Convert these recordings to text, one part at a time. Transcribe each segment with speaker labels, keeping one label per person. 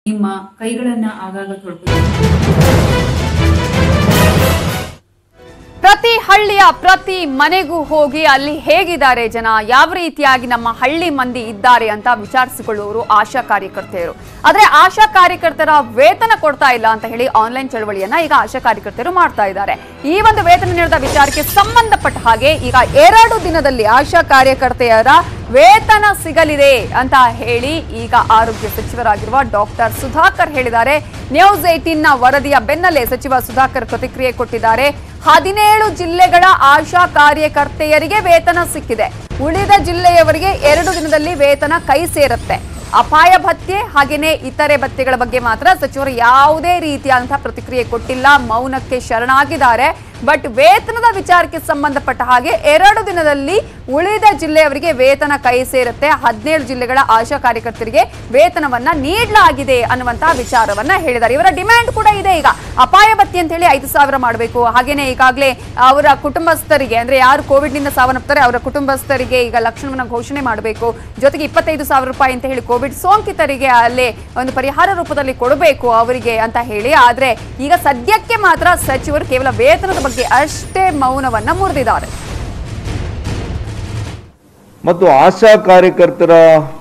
Speaker 1: ನಿಮ್ಮ ಕೈಗಳನ್ನ ಆಗಾಗ ತೊಳ್ಕೊಳ್ಳಿ
Speaker 2: ಪ್ರತಿ ಹಳ್ಳಿಯ ಪ್ರತಿ ಮನೆಗೂ ಹೋಗಿ ಅಲ್ಲಿ ಹೇಗಿದ್ದಾರೆ ಜನ ಯಾವ ರೀತಿಯಾಗಿ ನಮ್ಮ ಹಳ್ಳಿ ಮಂದಿ ಇದ್ದಾರೆ ಅಂತ ವಿಚಾರಿಸಿಕೊಳ್ಳುವವರು ಆಶಾ ಕಾರ್ಯಕರ್ತೆಯರು ಆದ್ರೆ ಆಶಾ ಕಾರ್ಯಕರ್ತರ ವೇತನ ಕೊಡ್ತಾ ಇಲ್ಲ ಅಂತ ಹೇಳಿ ಆನ್ಲೈನ್ ಚಳವಳಿಯನ್ನ ಈಗ ಆಶಾ ಕಾರ್ಯಕರ್ತರು ಮಾಡ್ತಾ ಇದ್ದಾರೆ ಈ ಒಂದು ವೇತನ ನೀಡಿದ ವಿಚಾರಕ್ಕೆ ಸಂಬಂಧಪಟ್ಟ ಹಾಗೆ ಈಗ ಎರಡು ದಿನದಲ್ಲಿ ಆಶಾ ಕಾರ್ಯಕರ್ತೆಯರ ವೇತನ ಸಿಗಲಿದೆ ಅಂತ ಹೇಳಿ ಈಗ ಆರೋಗ್ಯ ಸಚಿವರಾಗಿರುವ ಡಾಕ್ಟರ್ ಸುಧಾಕರ್ ಹೇಳಿದ್ದಾರೆ ನ್ಯೂಸ್ ಏಟೀನ್ ನ ವರದಿಯ ಬೆನ್ನಲ್ಲೇ ಸಚಿವ ಸುಧಾಕರ್ ಪ್ರತಿಕ್ರಿಯೆ ಕೊಟ್ಟಿದ್ದಾರೆ ಹದಿನೇಳು ಜಿಲ್ಲೆಗಳ ಆಶಾ ಕಾರ್ಯಕರ್ತೆಯರಿಗೆ ವೇತನ ಸಿಕ್ಕಿದೆ ಉಳಿದ ಜಿಲ್ಲೆಯವರಿಗೆ ಎರಡು ದಿನದಲ್ಲಿ ವೇತನ ಕೈ ಸೇರುತ್ತೆ ಅಪಾಯ ಭತ್ಯೆ ಹಾಗೇನೆ ಇತರೆ ಭತ್ಯೆಗಳ ಬಗ್ಗೆ ಮಾತ್ರ ಸಚಿವರು ಯಾವುದೇ ರೀತಿಯಾದಂತಹ ಪ್ರತಿಕ್ರಿಯೆ ಕೊಟ್ಟಿಲ್ಲ ಮೌನಕ್ಕೆ ಶರಣಾಗಿದ್ದಾರೆ ಬಟ್ ವೇತನದ ವಿಚಾರಕ್ಕೆ ಸಂಬಂಧಪಟ್ಟ ಹಾಗೆ ಎರಡು ದಿನದಲ್ಲಿ ಉಳಿದ ಜಿಲ್ಲೆಯವರಿಗೆ ವೇತನ ಕೈ ಸೇರುತ್ತೆ ಹದಿನೇಳು ಜಿಲ್ಲೆಗಳ ಆಶಾ ಕಾರ್ಯಕರ್ತರಿಗೆ ವೇತನವನ್ನ ನೀಡಲಾಗಿದೆ ಅನ್ನುವಂತಹ ವಿಚಾರವನ್ನ ಹೇಳಿದ್ದಾರೆ ಇವರ ಡಿಮ್ಯಾಂಡ್ ಕೂಡ ಇದೆ ಈಗ ಅಪಾಯ ಭತ್ಯೆ ಅಂತ ಹೇಳಿ ಐದು ಸಾವಿರ ಮಾಡಬೇಕು ಹಾಗೇನೆ ಈಗಾಗಲೇ ಅವರ ಕುಟುಂಬಸ್ಥರಿಗೆ ಅಂದ್ರೆ ಯಾರು ಕೋವಿಡ್ ನಿಂದ ಸಾವನ್ನಪ್ತಾರೆ ಅವರ ಕುಟುಂಬಸ್ಥರಿಗೆ ಈಗ ಲಕ್ಷಣವನ್ನ ಘೋಷಣೆ ಮಾಡಬೇಕು ಜೊತೆಗೆ ಇಪ್ಪತ್ತೈದು ಸಾವಿರ ರೂಪಾಯಿ ಅಂತ ಹೇಳಿ ಕೋವಿಡ್ ಸೋಂಕಿತರಿಗೆ ಅಲ್ಲೇ ಒಂದು ಪರಿಹಾರ ರೂಪದಲ್ಲಿ ಕೊಡಬೇಕು ಅವರಿಗೆ ಅಂತ ಹೇಳಿ ಆದ್ರೆ ಈಗ ಸದ್ಯಕ್ಕೆ ಮಾತ್ರ ಸಚಿವರು ಕೇವಲ ವೇತನದ ಬಗ್ಗೆ ಅಷ್ಟೇ ಮೌನವನ್ನ ಮುರಿದಿದ್ದಾರೆ
Speaker 3: ಮತ್ತು ಆಶಾ ಕಾರ್ಯಕರ್ತರ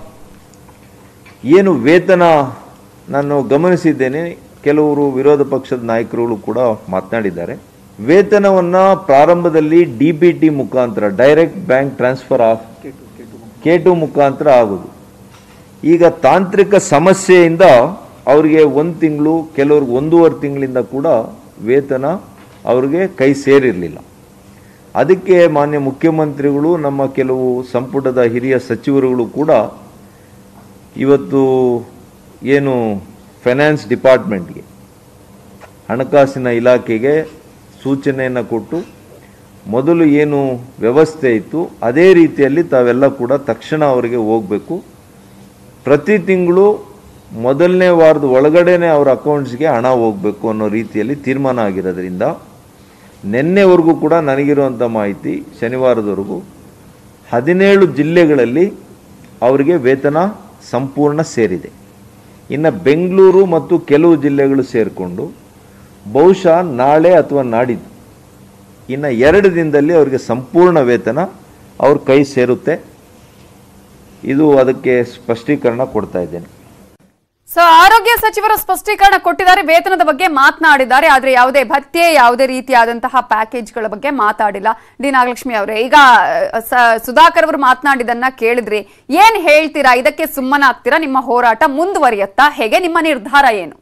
Speaker 3: ಏನು ವೇತನ ನಾನು ಗಮನಿಸಿದ್ದೇನೆ ಕೆಲವರು ವಿರೋಧ ಪಕ್ಷದ ನಾಯಕರುಗಳು ಕೂಡ ಮಾತನಾಡಿದ್ದಾರೆ ವೇತನವನ್ನು ಪ್ರಾರಂಭದಲ್ಲಿ ಡಿ ಬಿ ಟಿ ಮುಖಾಂತರ direct bank transfer of K two ಮುಖಾಂತರ ಆಗೋದು ಈಗ ತಾಂತ್ರಿಕ ಸಮಸ್ಯೆಯಿಂದ ಅವರಿಗೆ ಒಂದು ತಿಂಗಳು ಕೆಲವ್ರಿಗೆ ಒಂದೂವರೆ ತಿಂಗಳಿಂದ ಕೂಡ ವೇತನ ಅವ್ರಿಗೆ ಕೈ ಸೇರಿರಲಿಲ್ಲ ಅದಕ್ಕೆ ಮಾನ್ಯ ಮುಖ್ಯಮಂತ್ರಿಗಳು ನಮ್ಮ ಕೆಲವು ಸಂಪುಟದ ಹಿರಿಯ ಸಚಿವರುಗಳು ಕೂಡ ಇವತ್ತು ಏನು ಫೈನಾನ್ಸ್ ಡಿಪಾರ್ಟ್ಮೆಂಟ್ಗೆ ಹಣಕಾಸಿನ ಇಲಾಖೆಗೆ ಸೂಚನೆಯನ್ನು ಕೊಟ್ಟು ಮೊದಲು ಏನು ವ್ಯವಸ್ಥೆ ಇತ್ತು ಅದೇ ರೀತಿಯಲ್ಲಿ ತಾವೆಲ್ಲ ಕೂಡ ತಕ್ಷಣ ಅವರಿಗೆ ಹೋಗಬೇಕು ಪ್ರತಿ ತಿಂಗಳು ಮೊದಲನೇ ವಾರದ ಒಳಗಡೆನೆ ಅವರ ಅಕೌಂಟ್ಸ್ಗೆ ಹಣ ಹೋಗಬೇಕು ಅನ್ನೋ ರೀತಿಯಲ್ಲಿ ತೀರ್ಮಾನ ಆಗಿರೋದ್ರಿಂದ ನಿನ್ನೆವರೆಗೂ ಕೂಡ ನನಗಿರುವಂಥ ಮಾಹಿತಿ ಶನಿವಾರದವರೆಗೂ ಹದಿನೇಳು ಜಿಲ್ಲೆಗಳಲ್ಲಿ ಅವರಿಗೆ ವೇತನ ಸಂಪೂರ್ಣ ಸೇರಿದೆ ಇನ್ನು ಬೆಂಗಳೂರು ಮತ್ತು ಕೆಲವು ಜಿಲ್ಲೆಗಳು ಸೇರಿಕೊಂಡು ಬಹುಶಃ ನಾಳೆ ಅಥವಾ ನಾಡಿದ್ದು ಇನ್ನು ಎರಡು ದಿನದಲ್ಲಿ ಅವರಿಗೆ ಸಂಪೂರ್ಣ ವೇತನ ಅವ್ರ ಕೈ ಸೇರುತ್ತೆ ಇದು ಅದಕ್ಕೆ ಸ್ಪಷ್ಟೀಕರಣ ಕೊಡ್ತಾ ಇದ್ದೇನೆ
Speaker 2: ಸೊ ಆರೋಗ್ಯ ಸಚಿವರು ಸ್ಪಷ್ಟೀಕರಣ ಕೊಟ್ಟಿದ್ದಾರೆ ವೇತನದ ಬಗ್ಗೆ ಮಾತನಾಡಿದ್ದಾರೆ ಆದ್ರೆ ಯಾವುದೇ ಭತ್ಯೆ ಯಾವುದೇ ರೀತಿಯಾದಂತಹ ಪ್ಯಾಕೇಜ್ಗಳ ಬಗ್ಗೆ ಮಾತಾಡಿಲ್ಲ ಡಿ ನಾಗಲಕ್ಷ್ಮಿ ಅವರೇ ಈಗ ಅಹ್, ಸ- ಸುಧಾಕರ್ ಅವರು ಮಾತನಾಡಿದನ್ನ ಕೇಳಿದ್ರಿ ಏನ್ ಹೇಳ್ತೀರಾ ಇದಕ್ಕೆ ಸುಮ್ಮನಾಗ್ತೀರಾ ನಿಮ್ಮ ಹೋರಾಟ ಮುಂದುವರಿಯತ್ತಾ ಹೇಗೆ ನಿಮ್ಮ ನಿರ್ಧಾರ ಏನು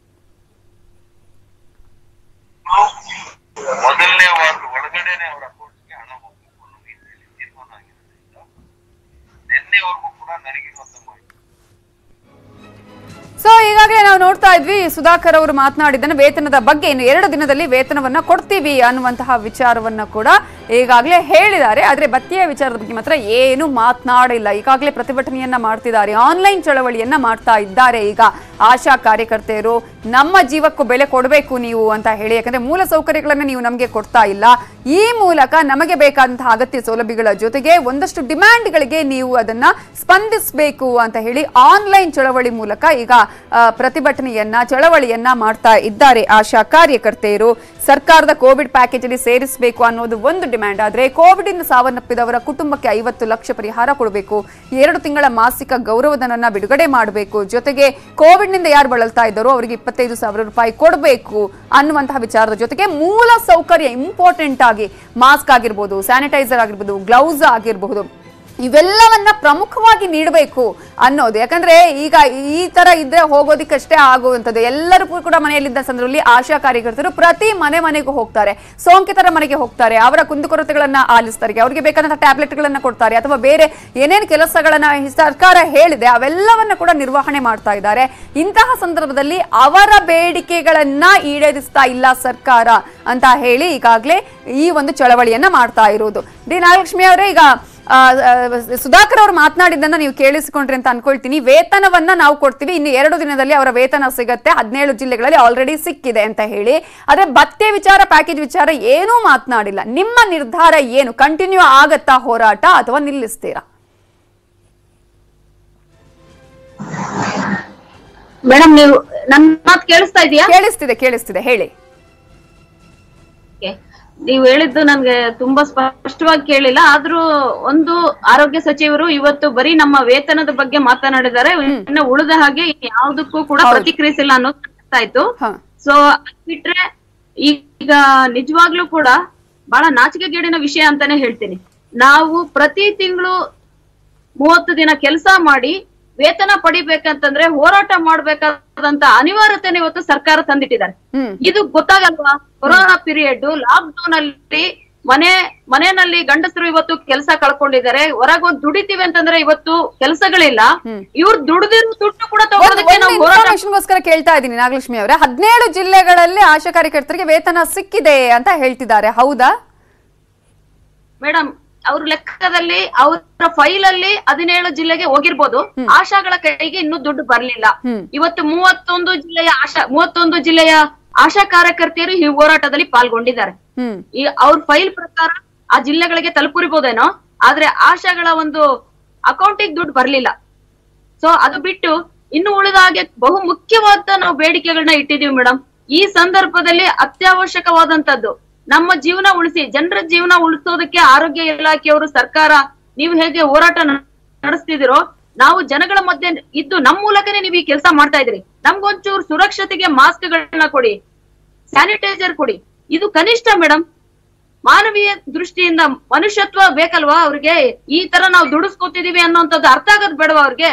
Speaker 3: ಮೊದಲನೇ ವಾರದ ಒಳಗಡೆನೆ ಅವರ ಅಕೌಂಟ್ಸ್ಗೆ ಹಣ ಹೋಗಬೇಕು ಅನ್ನೋ ರೀತಿಯಲ್ಲಿ ತೀರ್ಮಾನ ಆಗಿರೋದ್ರಿಂದ ನಿನ್ನೆವರೆಗೂ ಕೂಡ ನನಗಿರುವಂತ ಮಾಹಿತಿ
Speaker 2: ಸೊ ಈಗಾಗಲೇ ನಾವು ನೋಡ್ತಾ ಇದ್ವಿ ಸುಧಾಕರ್ ಅವರು ಮಾತನಾಡಿದ್ದನ್ನ ವೇತನದ ಬಗ್ಗೆ ಇನ್ನು ಎರಡು ದಿನದಲ್ಲಿ ವೇತನವನ್ನ ಕೊಡ್ತೀವಿ ಅನ್ನುವಂತಹ ವಿಚಾರವನ್ನ ಕೂಡ ಈಗಾಗಲೇ ಹೇಳಿದ್ದಾರೆ ಆದ್ರೆ ಭತ್ಯೆಯ ವಿಚಾರದ ಬಗ್ಗೆ ಮಾತ್ರ ಏನು ಮಾತನಾಡಿಲ್ಲ ಈಗಾಗಲೇ ಪ್ರತಿಭಟನೆಯನ್ನ ಮಾಡ್ತಿದ್ದಾರೆ ಆನ್ಲೈನ್ ಚಳವಳಿಯನ್ನ ಮಾಡ್ತಾ ಇದ್ದಾರೆ ಈಗ ಆಶಾ ಕಾರ್ಯಕರ್ತೆಯರು ನಮ್ಮ ಜೀವಕ್ಕೂ ಬೆಲೆ ಕೊಡಬೇಕು ನೀವು ಅಂತ ಹೇಳಿ ಯಾಕಂದ್ರೆ ಮೂಲ ಸೌಕರ್ಯಗಳನ್ನ ನೀವು ನಮಗೆ ಕೊಡ್ತಾ ಇಲ್ಲ ಈ ಮೂಲಕ ನಮಗೆ ಬೇಕಾದಂತಹ ಅಗತ್ಯ ಸೌಲಭ್ಯಗಳ ಜೊತೆಗೆ ಒಂದಷ್ಟು ಡಿಮ್ಯಾಂಡ್ಗಳಿಗೆ ನೀವು ಅದನ್ನ ಸ್ಪಂದಿಸಬೇಕು ಅಂತ ಹೇಳಿ ಆನ್ಲೈನ್ ಚಳವಳಿ ಮೂಲಕ ಈಗ ಆ, ಪ್ರತಿಭಟನೆಯನ್ನ ಚಳವಳಿಯನ್ನ ಮಾಡ್ತಾ ಇದ್ದಾರೆ ಆಶಾ ಕಾರ್ಯಕರ್ತೆಯರು ಸರ್ಕಾರದ ಕೋವಿಡ್ ಪ್ಯಾಕೇಜ್ ಅಲ್ಲಿ ಸೇರಿಸಬೇಕು ಅನ್ನೋದು ಒಂದು ಡಿಮ್ಯಾಂಡ್ ಆದ್ರೆ ಕೋವಿಡ್ ಇಂದ ಸಾವನ್ನಪ್ಪಿದವರ ಕುಟುಂಬಕ್ಕೆ ಐವತ್ತು ಲಕ್ಷ ಪರಿಹಾರ ಕೊಡಬೇಕು ಎರಡು ತಿಂಗಳ ಮಾಸಿಕ ಗೌರವಧನನ್ನ ಬಿಡುಗಡೆ ಮಾಡಬೇಕು ಜೊತೆಗೆ ಕೋವಿಡ್ ನಿಂದ ಯಾರು ಬಳಲ್ತಾ ಇದ್ದಾರೋ ಅವರಿಗೆ ಇಪ್ಪತ್ತೈದು ಸಾವಿರ ರೂಪಾಯಿ ಕೊಡಬೇಕು ಅನ್ನುವಂತಹ ವಿಚಾರದ ಜೊತೆಗೆ ಮೂಲ ಸೌಕರ್ಯ ಇಂಪಾರ್ಟೆಂಟ್ ಆಗಿ ಮಾಸ್ಕ್ ಆಗಿರ್ಬೋದು ಸ್ಯಾನಿಟೈಸರ್ ಆಗಿರ್ಬೋದು ಗ್ಲೌಸ್ ಆಗಿರಬಹುದು ಇವೆಲ್ಲವನ್ನ ಪ್ರಮುಖವಾಗಿ ನೀಡಬೇಕು ಅನ್ನೋದು ಯಾಕಂದ್ರೆ ಈಗ ಈ ತರ ಇದ್ರೆ ಹೋಗೋದಿಕ್ಕಷ್ಟೇ ಆಗುವಂಥದ್ದು ಎಲ್ಲರೂ ಕೂಡ ಮನೆಯಲ್ಲಿದ್ದ ಸಂದರ್ಭದಲ್ಲಿ ಆಶಾ ಕಾರ್ಯಕರ್ತರು ಪ್ರತಿ ಮನೆ ಮನೆಗೂ ಹೋಗ್ತಾರೆ ಸೋಂಕಿತರ ಮನೆಗೆ ಹೋಗ್ತಾರೆ ಅವರ ಕುಂದುಕೊರತೆಗಳನ್ನ ಆಲಿಸ್ತಾರೆ ಅವರಿಗೆ ಬೇಕಾದಂತಹ ಟ್ಯಾಬ್ಲೆಟ್ಗಳನ್ನ ಕೊಡ್ತಾರೆ ಅಥವಾ ಬೇರೆ ಏನೇನು ಕೆಲಸಗಳನ್ನ ಈ ಸರ್ಕಾರ ಹೇಳಿದೆ ಅವೆಲ್ಲವನ್ನ ಕೂಡ ನಿರ್ವಹಣೆ ಮಾಡ್ತಾ ಇದ್ದಾರೆ ಇಂತಹ ಸಂದರ್ಭದಲ್ಲಿ ಅವರ ಬೇಡಿಕೆಗಳನ್ನ ಈಡೇರಿಸ್ತಾ ಇಲ್ಲ ಸರ್ಕಾರ ಅಂತ ಹೇಳಿ ಈಗಾಗಲೇ ಈ ಒಂದು ಚಳವಳಿಯನ್ನ ಮಾಡ್ತಾ ಇರುವುದು ಡಿ ನಾಗಲಕ್ಷ್ಮಿ ಅವರೇ ಈಗ ಆ, ಆ, ಸುಧಾಕರ್ ಅವರು ಮಾತನಾಡಿದ್ದನ್ನ ನೀವು ಕೇಳಿಸಿಕೊಂಡ್ರಿ ಅಂತ ಅನ್ಕೊಳ್ತೀನಿ ವೇತನವನ್ನ ನಾವು ಕೊಡ್ತೀವಿ ಇನ್ನು ಎರಡು ದಿನದಲ್ಲಿ ಅವರ ವೇತನ ಸಿಗತ್ತೆ ಹದಿನೇಳು ಜಿಲ್ಲೆಗಳಲ್ಲಿ ಆಲ್ರೆಡಿ ಸಿಕ್ಕಿದೆ ಅಂತ ಹೇಳಿ ಆದ್ರೆ ಭತ್ಯೆ ವಿಚಾರ ಪ್ಯಾಕೇಜ್ ವಿಚಾರ ಏನೂ ಮಾತನಾಡಿಲ್ಲ ನಿಮ್ಮ ನಿರ್ಧಾರ ಏನು ಕಂಟಿನ್ಯೂ ಆಗತ್ತಾ ಹೋರಾಟ ಅಥವಾ ನಿಲ್ಲಿಸ್ತೀರಾ
Speaker 4: ಮೇಡಮ್ ನೀವು ನನ್ ಮಾತ್ ಕೇಳಿಸ್ತಾ ಇದೆಯಾ
Speaker 2: ಕೇಳಿಸ್ತಿದೆ ಕೇಳಿಸ್ತಿದೆ ಹೇಳಿ
Speaker 4: ನೀವು ಹೇಳಿದ್ದು ನನ್ಗೆ ತುಂಬಾ ಸ್ಪಷ್ಟವಾಗಿ ಕೇಳಿಲ್ಲ ಆದ್ರೂ ಒಂದು ಆರೋಗ್ಯ ಸಚಿವರು ಇವತ್ತು ಬರೀ ನಮ್ಮ ವೇತನದ ಬಗ್ಗೆ ಮಾತನಾಡಿದ್ದಾರೆ ಇನ್ನು ಉಳಿದ ಹಾಗೆ ಯಾವ್ದಕ್ಕೂ ಕೂಡ ಪ್ರತಿಕ್ರಿಯಿಸಿಲ್ಲ ಅನ್ನೋದು ಗೊತ್ತಾಯ್ತು
Speaker 2: ಹಾ
Speaker 4: ಸೊ ಬಿಟ್ರೆ ಈಗ ನಿಜವಾಗ್ಲೂ ಕೂಡ ಬಹಳ ನಾಚಿಕೆಗೇಡಿನ ವಿಷಯ ಅಂತಾನೆ ಹೇಳ್ತೀನಿ ನಾವು ಪ್ರತಿ ತಿಂಗಳು ಮೂವತ್ತು ದಿನ ಕೆಲಸ ಮಾಡಿ ವೇತನ ಪಡಿಬೇಕಂತಂದ್ರೆ ಹೋರಾಟ ಮಾಡ್ಬೇಕಾದಂತ ಅನಿವಾರ್ಯತೆನ ಇವತ್ತು ಸರ್ಕಾರ ತಂದಿಟ್ಟಿದ್ದಾರೆ
Speaker 2: ಹ್ಮ್
Speaker 4: ಇದು ಗೊತ್ತಾಗಲ್ವಾ ಕೊರೋನಾ ಪೀರಿಯಡ್ ಲಾಕ್ ಡೌನ್ ಅಲ್ಲಿ ಮನೆ ಮನೆಯಲ್ಲಿ ಗಂಡಸರು ಇವತ್ತು ಕೆಲಸ ಕಳ್ಕೊಂಡಿದ್ದಾರೆ ಹೊರಗೋಗಿ ದುಡಿತೀವಿ ಅಂತಂದ್ರೆ ಇವತ್ತು ಕೆಲಸಗಳಿಲ್ಲ ಇವ್ರು ದುಡ್ದಿರೋ ದುಡ್ಡು ಕೂಡ ತಗೊಳೋದಕ್ಕೆ ನಾವು ಹೋರಾಟ
Speaker 2: ಇನ್ಫಾರ್ಮೇಶನ್ಗೋಸ್ಕರ ಕೇಳ್ತಾ ಇದ್ದೀನಿ ನಾಗಲಕ್ಷ್ಮಿ ಅವರೇ ಹದಿನೇಳು ಜಿಲ್ಲೆಗಳಲ್ಲಿ ಆಶಾ ಕಾರ್ಯಕರ್ತರಿಗೆ ವೇತನ ಸಿಕ್ಕಿದೆ ಅಂತ ಹೇಳ್ತಿದ್ದಾರೆ ಹೌದಾ
Speaker 4: ಮೇಡಮ್ ಅವ್ರ ಲೆಕ್ಕದಲ್ಲಿ ಅವರ ಫೈಲ್ ಅಲ್ಲಿ ಹದಿನೇಳು ಜಿಲ್ಲೆಗೆ ಹೋಗಿರ್ಬೋದು ಆಶಾಗಳ ಕೈಗೆ ಇನ್ನೂ ದುಡ್ಡು ಬರ್ಲಿಲ್ಲ
Speaker 2: ಹ್ಮ್.
Speaker 4: ಇವತ್ತು ಮೂವತ್ತೊಂದು ಜಿಲ್ಲೆಯ ಆಶಾ ಮೂವತ್ತೊಂದು ಜಿಲ್ಲೆಯ ಆಶಾ ಕಾರ್ಯಕರ್ತೆಯರು ಈ ಹೋರಾಟದಲ್ಲಿ ಪಾಲ್ಗೊಂಡಿದ್ದಾರೆ
Speaker 2: ಹ್ಮ್
Speaker 4: ಈ ಅವ್ರ ಫೈಲ್ ಪ್ರಕಾರ ಆ ಜಿಲ್ಲೆಗಳಿಗೆ ತಲುಪುರಿಬಹುದೇನೋ ಆದ್ರೆ ಆಶಾಗಳ ಒಂದು ಅಕೌಂಟಿಗೆ ದುಡ್ಡು ಬರ್ಲಿಲ್ಲ ಸೊ ಅದು ಬಿಟ್ಟು ಇನ್ನು ಉಳಿದ ಹಾಗೆ ಬಹು ಮುಖ್ಯವಾದ ನಾವು ಬೇಡಿಕೆಗಳನ್ನ ಇಟ್ಟಿದೀವಿ ಮೇಡಮ್ ಈ ಸಂದರ್ಭದಲ್ಲಿ ಅತ್ಯವಶ್ಯಕವಾದಂತದ್ದು ನಮ್ಮ ಜೀವನ ಉಳಿಸಿ ಜನರ ಜೀವನ ಉಳಿಸೋದಕ್ಕೆ ಆರೋಗ್ಯ ಇಲಾಖೆಯವರು ಸರ್ಕಾರ ನೀವು ಹೇಗೆ ಹೋರಾಟ ನ- ನಡೆಸ್ತಿದಿರೋ ನಾವು ಜನಗಳ ಮಧ್ಯೆ ಇದ್ದು ನಮ್ ಮೂಲಕನೇ ನೀವು ಈ ಕೆಲಸ ಮಾಡ್ತಾ ಇದ್ರಿ ನಮ್ಗೊಂಚೂರು ಸುರಕ್ಷತೆಗೆ ಮಾಸ್ಕ್ ಗಳನ್ನ ಕೊಡಿ ಸ್ಯಾನಿಟೈಸರ್ ಕೊಡಿ ಇದು ಕನಿಷ್ಠ ಮೇಡಮ್ ಮಾನವೀಯ ದೃಷ್ಟಿಯಿಂದ ಮನುಷ್ಯತ್ವ ಬೇಕಲ್ವಾ ಅವ್ರಿಗೆ ಈ ತರ ನಾವು ದುಡಿಸ್ಕೊತಿದೀವಿ ಅನ್ನೋಂಥದ್ದು ಅರ್ಥ ಆಗೋದ್ ಬೇಡವಾ ಅವ್ರಿಗೆ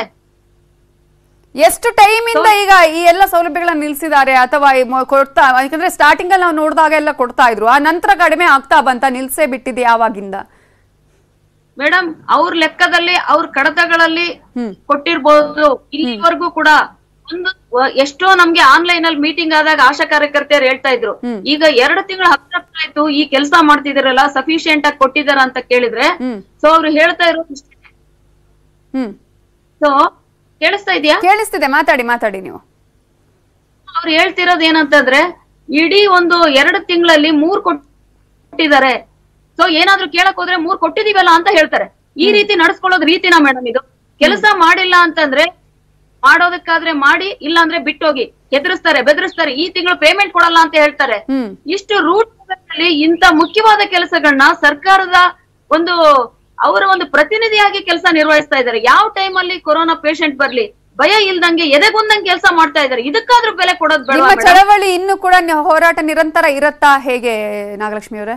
Speaker 2: ಎಷ್ಟು ಟೈಮ್ ಇಂದ ಈಗ ಈ ಎಲ್ಲ ಸೌಲಭ್ಯಗಳನ್ನ ನಿಲ್ಸಿದ್ದಾರೆ ಅಥವಾ ಈ ಮೊ- ಕೊಡ್ತಾ ಯಾಕಂದ್ರೆ ಸ್ಟಾರ್ಟಿಂಗ್ ಅಲ್ಲಿ ನಾವು ನೋಡಿದಾಗ ಎಲ್ಲ ಕೊಡ್ತಾ ಇದ್ರು ಆ ನಂತರ ಕಡಿಮೆ ಆಗ್ತಾ ಬಂತ ನಿಲ್ಸೇ ಬಿಟ್ಟಿದೆ ಯಾವಾಗಿಂದ
Speaker 4: ಮೇಡಮ್ ಅವ್ರ ಲೆಕ್ಕದಲ್ಲಿ ಅವ್ರ ಕಡತಗಳಲ್ಲಿ
Speaker 2: ಹ್ಮ್.
Speaker 4: ಕೊಟ್ಟಿರ್ಬೋದು ಇಲ್ಲಿವರೆಗೂ ಕೂಡ ಒಂದು ವ- ಎಷ್ಟೋ ನಮ್ಗೆ ಆನ್ಲೈನ್ ಅಲ್ಲಿ ಮೀಟಿಂಗ್ ಆದಾಗ ಆಶಾ ಕಾರ್ಯಕರ್ತೆಯರು ಹೇಳ್ತಾ ಇದ್ರು ಈಗ ಎರಡು ತಿಂಗಳು ಹತ್ರ ಹತ್ರ ಆಯ್ತು ಈ ಕೆಲಸ ಮಾಡ್ತಿದಿರಲ್ಲ ಸಫಿಶಿಯಂಟ್ ಆಗಿ ಕೊಟ್ಟಿದಾರ ಅಂತ ಕೇಳಿದ್ರೆ
Speaker 2: ಹ್ಮ್.
Speaker 4: ಸೊ ಅವ್ರು ಹೇಳ್ತಾ ಇರೋದು
Speaker 2: ಹ್ಮ್
Speaker 4: ಸೊ ಕೇಳಿಸ್ತಾ ಇದೆಯಾ
Speaker 2: ಕೇಳಿಸ್ತಿದೆ ಮಾತಾಡಿ ಮಾತಾಡಿ ನೀವು
Speaker 4: ಅವ್ರು ಹೇಳ್ತಿರೋದು ಏನಂತಂದ್ರೆ ಇಡೀ ಒಂದು ಎರಡು ತಿಂಗಳಲ್ಲಿ ಮೂರ್ ಕೊಟ್ಟಿದ್ದಾರೆ ಸೊ ಏನಾದ್ರೂ ಕೇಳಕ್ ಹೋದ್ರೆ ಮೂರ್ ಕೊಟ್ಟಿದೀವಲ್ಲ ಅಂತ ಹೇಳ್ತಾರೆ ಈ ರೀತಿ ನಡ್ಸ್ಕೊಳ್ಳೋದ್ ರೀತಿನ ಮೇಡಮ್ ಇದು ಕೆಲಸ ಮಾಡಿಲ್ಲ ಅಂತಂದ್ರೆ ಮಾಡೋದಕ್ಕಾದ್ರೆ ಮಾಡಿ ಇಲ್ಲ ಅಂದ್ರೆ ಬಿಟ್ಟೋಗಿ ಹೆದರಿಸ್ತಾರೆ ಬೆದರಿಸ್ತಾರೆ ಈ ತಿಂಗಳು ಪೇಮೆಂಟ್ ಕೊಡಲ್ಲ ಅಂತ ಹೇಳ್ತಾರೆ
Speaker 2: ಹ್ಮ್
Speaker 4: ಇಷ್ಟು ರೂಟ್ ಅಲ್ಲಿ ಇಂತ ಮುಖ್ಯವಾದ ಕೆಲಸಗಳನ್ನ ಸರ್ಕಾರದ ಒಂದು ಅವರ ಒಂದು ಪ್ರತಿನಿಧಿಯಾಗಿ ಕೆಲಸ ನಿರ್ವಹಿಸ್ತಾ ಇದ್ದಾರೆ ಯಾವ ಟೈಮ್ ಅಲ್ಲಿ ಕೊರೋನಾ ಪೇಷಂಟ್ ಬರ್ಲಿ ಭಯ ಇಲ್ದಂಗೆ ಎದೆಗುಂದಂಗೆ ಕೆಲಸ ಮಾಡ್ತಾ ಇದ್ದಾರೆ ಇದಕ್ಕಾದ್ರೂ ಬೆಲೆ ಕೊಡೋದ್ ಬೇಡ
Speaker 2: ನಿಮ್ಮ ಚಳವಳಿ ಇನ್ನು ಕೂಡ ನಿ- ಹೋರಾಟ ನಿರಂತರ ಇರತ್ತಾ ಹೇಗೆ ನಾಗಲಕ್ಷ್ಮಿ ಅವರೇ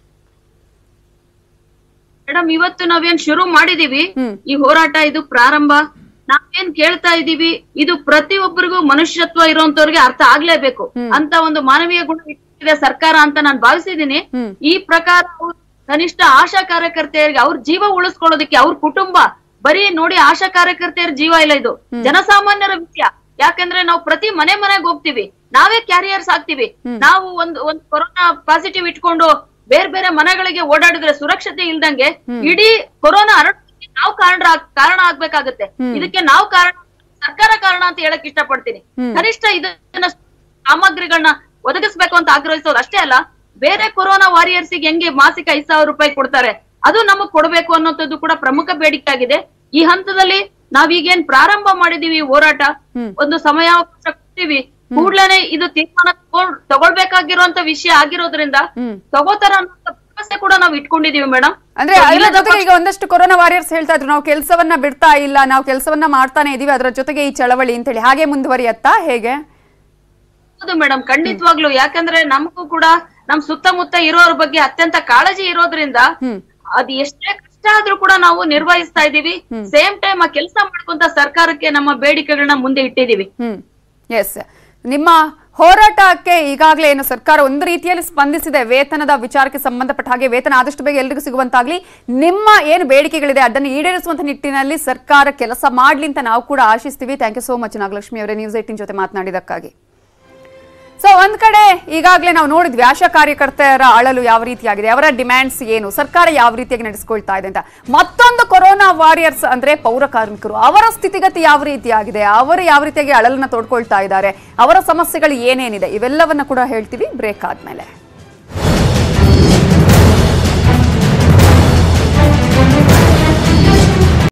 Speaker 4: ಮೇಡಮ್ ಇವತ್ತು ನಾವೇನ್ ಶುರು ಮಾಡಿದೀವಿ
Speaker 2: ಹ್ಮ್.
Speaker 4: ಈ ಹೋರಾಟ ಇದು ಪ್ರಾರಂಭ ನಾವೇನ್ ಕೇಳ್ತಾ ಇದೀವಿ ಇದು ಪ್ರತಿಯೊಬ್ಬರಿಗೂ ಮನುಷ್ಯತ್ವ ಇರುವಂತವ್ರಿಗೆ ಅರ್ಥ ಆಗ್ಲೇಬೇಕು ಅಂತ ಒಂದು ಮಾನವೀಯ ಗುಣ ಇಟ್ಟಿದೆ ಸರ್ಕಾರ ಅಂತ ನಾನು ಭಾವಿಸಿದೀನಿ
Speaker 2: ಹ್ಮ್.
Speaker 4: ಈ ಪ್ರಕಾರ ಅವ್ರು ಕನಿಷ್ಠ ಆಶಾ ಕಾರ್ಯಕರ್ತೆಯರಿಗೆ ಅವ್ರ ಜೀವ ಉಳಿಸ್ಕೊಳ್ಳೋದಕ್ಕೆ ಅವ್ರ ಕುಟುಂಬ ಬರೀ ನೋಡಿ ಆಶಾ ಕಾರ್ಯಕರ್ತೆಯರ ಜೀವ ಇಲ್ಲ ಇದು ಜನಸಾಮಾನ್ಯರ ವಿಷಯ ಯಾಕಂದ್ರೆ ನಾವು ಪ್ರತಿ ಮನೆ ಮನೆಗೆ ಹೋಗ್ತೀವಿ ನಾವೇ ಕ್ಯಾರಿಯರ್ಸ್ ಆಗ್ತೀವಿ ನಾವು ಒಂದು ಒಂದು ಕೊರೋನಾ ಪಾಸಿಟಿವ್ ಇಟ್ಕೊಂಡು ಬೇರೆ ಬೇರೆ ಮನೆಗಳಿಗೆ ಓಡಾಡಿದ್ರೆ ಸುರಕ್ಷತೆ ಇಲ್ದಂಗೆ ಇಡೀ ಕೊರೋನಾ ಹರಡೋದಕ್ಕೆ ನಾವು ಕಾರಣ ಕಾರಣ ಆಗ್ಬೇಕಾಗತ್ತೆ ಇದಕ್ಕೆ ನಾವು ಕಾರಣ ಸರ್ಕಾರ ಕಾರಣ ಅಂತ ಹೇಳಕ್ ಇಷ್ಟಪಡ್ತೀನಿ ಕನಿಷ್ಠ ಇದನ್ನ ಸಾಮಗ್ರಿಗಳನ್ನ ಒದಗಿಸ್ಬೇಕು ಅಂತ ಆಗ್ರಹಿಸೋದು ಅಷ್ಟೇ ಅಲ್ಲ ಬೇರೆ ಕೊರೋನಾ ವಾರಿಯರ್ಸ್ ಹೆಂಗೆ ಮಾಸಿಕ ಐದ್ ಸಾವಿರ ರೂಪಾಯಿ ಕೊಡ್ತಾರೆ ಅದು ನಮಗ್ ಕೊಡ್ಬೇಕು ಅನ್ನೋಂಥದ್ದು ಕೂಡ ಪ್ರಮುಖ ಬೇಡಿಕೆ ಆಗಿದೆ ಈ ಹಂತದಲ್ಲಿ ನಾವೀಗೇನ್ ಪ್ರಾರಂಭ ಮಾಡಿದೀವಿ ಈ ಹೋರಾಟ ಒಂದು ಸಮಯಾವಕಾಶ ಕೊಡ್ತೀವಿ ಕೂಡ್ಲೇನೆ ಇದು ತೀರ್ಮಾನ ತಗೊಂಡ್- ತಗೊಳ್ಬೇಕಾಗಿರುವಂತ ವಿಷಯ ಆಗಿರೋದ್ರಿಂದ ತಗೋತಾರ ಅನ್ನೋ ಭರವಸೆ ಕೂಡ ನಾವು ಇಟ್ಕೊಂಡಿದೀವಿ ಮೇಡಮ್
Speaker 2: ಅಂದ್ರೆ ಅದರ ಜೊತೆಗೆ ಈಗ ಒಂದಷ್ಟು ಕೊರೋನಾ ವಾರಿಯರ್ಸ್ ಹೇಳ್ತಾ ಇದ್ರು ನಾವು ಕೆಲಸವನ್ನ ಬಿಡ್ತಾ ಇಲ್ಲ ನಾವು ಕೆಲಸವನ್ನ ಮಾಡ್ತಾನೆ ಇದೀವಿ ಅದರ ಜೊತೆಗೆ ಈ ಚಳವಳಿ ಅಂತ ಹೇಳಿ ಹಾಗೆ ಮುಂದುವರಿಯತ್ತಾ ಹೇಗೆ
Speaker 4: ಹೌದು ಮೇಡಮ್ ಖಂಡಿತವಾಗ್ಲು ಯಾಕಂದ್ರೆ ನಮಗೂ ಕೂಡ ನಮ್ ಸುತ್ತಮುತ್ತ ಇರೋರ ಬಗ್ಗೆ ಅತ್ಯಂತ ಕಾಳಜಿ ಇರೋದ್ರಿಂದ ಅದ್ ಎಷ್ಟೇ ಕಷ್ಟ ಆದ್ರೂ ಕೂಡ ನಾವು ನಿರ್ವಹಿಸ್ತಾ ಇದೀವಿ ಸೇಮ್ ಟೈಮ್ ಆ ಕೆಲಸ ಮಾಡ್ಕೊಂತ ಸರ್ಕಾರಕ್ಕೆ ನಮ್ಮ ಬೇಡಿಕೆಗಳನ್ನ ಮುಂದೆ ಇಟ್ಟಿದೀವಿ
Speaker 2: ಹ್ಮ್ ಎಸ್ ನಿಮ್ಮ ಹೋರಾಟಕ್ಕೆ ಈಗಾಗಲೇ ಏನು ಸರ್ಕಾರ ಒಂದು ರೀತಿಯಲ್ಲಿ ಸ್ಪಂದಿಸಿದೆ ವೇತನದ ವಿಚಾರಕ್ಕೆ ಸಂಬಂಧಪಟ್ಟ ಹಾಗೆ ವೇತನ ಆದಷ್ಟು ಬೇಗ ಎಲ್ರಿಗೂ ಸಿಗುವಂತಾಗ್ಲಿ ನಿಮ್ಮ ಏನು ಬೇಡಿಕೆಗಳಿದೆ ಅದನ್ನು ಈಡೇರಿಸುವಂತ ನಿಟ್ಟಿನಲ್ಲಿ ಸರ್ಕಾರ ಕೆಲಸ ಮಾಡ್ಲಿ ಅಂತ ನಾವು ಕೂಡ ಆಶಿಸ್ತೀವಿ thank you so much Nagalakshmi ಅವರೇ ನ್ಯೂಸ್ ಏಟಿನ್ ಜೊತೆ ಮಾತನಾಡಿದಕ್ಕಾಗಿ ಸೊ ಒಂದ್ ಕಡೆ ಈಗಾಗಲೇ ನಾವು ನೋಡಿದ್ವಿ ಆಶಾ ಕಾರ್ಯಕರ್ತರ ಅಳಲು ಯಾವ ರೀತಿಯಾಗಿದೆ ಅವರ ಡಿಮ್ಯಾಂಡ್ಸ್ ಏನು ಸರ್ಕಾರ ಯಾವ ರೀತಿಯಾಗಿ ನಡೆಸ್ಕೊಳ್ತಾ ಇದೆ ಅಂತ ಮತ್ತೊಂದು ಕೊರೋನಾ ವಾರಿಯರ್ಸ್ ಅಂದ್ರೆ ಪೌರ ಕಾರ್ಮಿಕರು ಅವರ ಸ್ಥಿತಿಗತಿ ಯಾವ ರೀತಿಯಾಗಿದೆ ಅವರು ಯಾವ ರೀತಿಯಾಗಿ ಅಳಲನ್ನ ತೋಡ್ಕೊಳ್ತಾ ಇದ್ದಾರೆ ಅವರ ಸಮಸ್ಯೆಗಳು ಏನೇನಿದೆ ಇವೆಲ್ಲವನ್ನ ಕೂಡ ಹೇಳ್ತೀವಿ ಬ್ರೇಕ್ ಆದ್ಮೇಲೆ